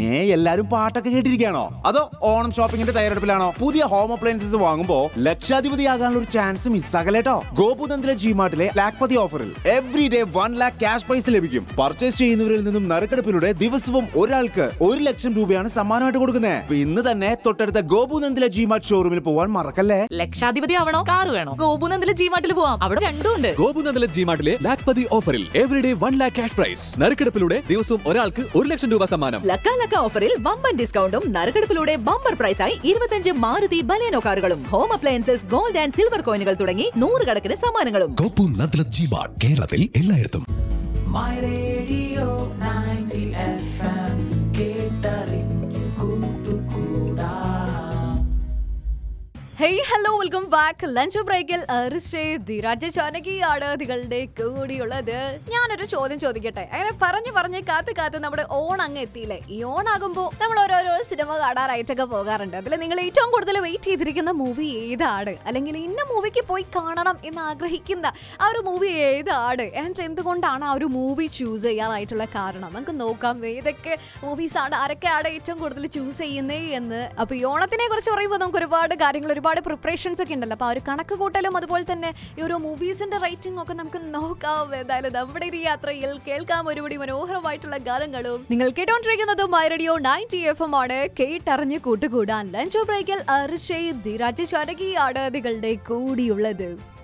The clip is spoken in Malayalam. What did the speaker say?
പിന്നെ എല്ലാരും പാട്ടൊക്കെ കേട്ടിരിക്കുകയാണോ അതോ ഓണം ഷോപ്പിംഗിന്റെ തയ്യാറെടുപ്പിലാണോ പുതിയ ഹോം അപ്ലയൻസസ് വാങ്ങുമ്പോ ലക്ഷാധിപതിയാകാനുള്ള ഒരു ചാൻസ് മിസ്സാകലേട്ടോ ഗോപുനന്ദിലെ ജിമാർട്ടിലെ ലാക്പതി ഓഫറിൽ every day one lakh cash prize ലഭിക്കും പർച്ചേസ് ചെയ്യുന്നവരിൽ നിന്നും നറുക്കെടുപ്പിലൂടെ ദിവസവും ഒരാൾക്ക് ഒരു ലക്ഷം രൂപയാണ് സമ്മാനമായിട്ട് കൊടുക്കുന്നത് ഇന്ന് തന്നെ തൊട്ടടുത്ത ഗോപുനന്ദിലെ ജിമാർട്ട് ഷോറൂമിൽ പോവാൻ മറക്കല്ലേ ലക്ഷാധിപതി ആവണോ കാറ് വേണോ ഗോപുനന്ദിലെ ജീമാട്ടിൽ പോവാം അവിടെ രണ്ടും ഉണ്ട് ഗോപുനന്ദല ജിമാർട്ടിലെ ലാക്പതി ഓഫറിൽ every day one lakh cash prize നറുക്കെടുപ്പിലൂടെ ദിവസവും ഒരാൾക്ക് ഒരു ലക്ഷം രൂപ സമ്മാനം ലക്ക ലക്ക ഓഫറിൽ വമ്പൻ ഡിസ്കൗണ്ടും നറുക്കെടുപ്പിലൂടെ ബമ്പർ പ്രൈസായി ഇരുപത്തഞ്ച് മാരുതി ബലേനോ കാറുകളും home appliances gold and silver കോയിനുകൾ തുടങ്ങി നൂറുകണക്കിന് സമ്മാനങ്ങളും കോപ്പു നദ്ല ജിബാർ കേരളത്തിൽ എല്ലായിടത്തും My radio 90 FM കേട്ടറിഞ്ഞു കൂട്ടുകൂടാ hey hello welcome back lunch ബ്രേക്കിൽ ധീരാജ ചാനകിയാണ് നിങ്ങളുടെ കൂടിയുള്ളത് ഞാനൊരു ചോദ്യം ചോദിക്കട്ടെ അങ്ങനെ പറഞ്ഞു പറഞ്ഞ് കാത്ത് കാത്ത് നമ്മുടെ ഓൺ അങ്ങ് എത്തിയില്ലേ ഈ ഓൺ ആകുമ്പോൾ നമ്മൾ ഓരോരോ സിനിമ കാണാനായിട്ടൊക്കെ പോകാറുണ്ട് അതിൽ നിങ്ങൾ ഏറ്റവും കൂടുതൽ വെയിറ്റ് ചെയ്തിരിക്കുന്ന മൂവി ഏതാണ് അല്ലെങ്കിൽ ഇന്ന മൂവിക്ക് പോയി കാണണം എന്ന് ആഗ്രഹിക്കുന്ന ആ ഒരു മൂവി ഏതാണ് ആൻഡ് എന്തുകൊണ്ടാണ് ആ ഒരു മൂവി ചൂസ് ചെയ്യാനായിട്ടുള്ള കാരണം നമുക്ക് നോക്കാം ഏതൊക്കെ മൂവീസാണ് ആരൊക്കെയാണ് ഏറ്റവും കൂടുതൽ ചൂസ് ചെയ്യുന്നത് എന്ന് അപ്പോൾ ഈ ഓണത്തിനെ കുറിച്ച് പറയുമ്പോൾ നമുക്ക് ഒരുപാട് കാര്യങ്ങൾ ഒരുപാട് പ്രിപ്പറേഷൻസ് ഒക്കെ ഉണ്ടല്ലോ അപ്പോൾ ആ ഒരു കണക്ക് കൂട്ടലും അതുപോലെ തന്നെ ഈ ഒരു മൂവീസിന്റെ റേറ്റിംഗ് ഒക്കെ നമുക്ക് നോക്കാം എന്തായാലും നമ്മുടെ ഈ യാത്രയിൽ കേൾക്കാം ഒരുപടി മനോഹരമായിട്ടുള്ള ഗാനങ്ങളും നിങ്ങൾ കേട്ടോണ്ടിരിക്കുന്നത് my radio ninety F M ആണ് കേട്ടറിഞ്ഞ് കൂട്ടുകൂടാൻ ലഞ്ച് ബ്രേക്കിൽ അർഷയ് ധീരാജ് ചാനകിയാണ് നിങ്ങളുടെ കൂടിയുള്ളത്